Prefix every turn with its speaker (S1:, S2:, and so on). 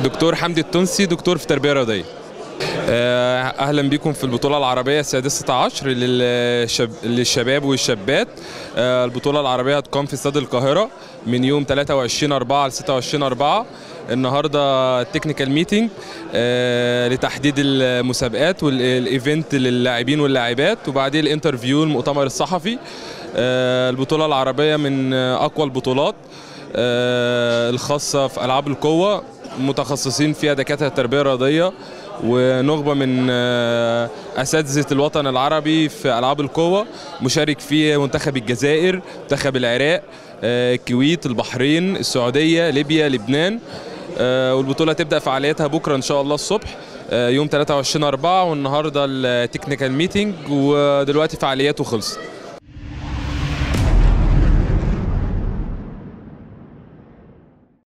S1: دكتور حمدي التونسي دكتور في تربيه رياضيه آه، اهلا بكم في البطوله العربيه السادسه عشر للشب... للشباب والشابات آه، البطوله العربيه هتقام في استاد القاهره من يوم 23 4 ل 26 4 النهارده تكنيكال ميتنج لتحديد المسابقات والايفنت للاعبين واللاعبات وبعدين الانترفيو المؤتمر الصحفي آه، البطوله العربيه من آه، اقوى البطولات آه، الخاصه في العاب القوه متخصصين فيها دكاتره التربيه الرياضيه ونخبه من آه، اساتذه الوطن العربي في العاب القوه مشارك فيه منتخب الجزائر منتخب العراق آه، الكويت البحرين السعوديه ليبيا لبنان آه، والبطوله تبدا فعاليتها بكره ان شاء الله الصبح آه، يوم 23 4 والنهارده التكنيكال ميتنج ودلوقتي فعالياته خلصت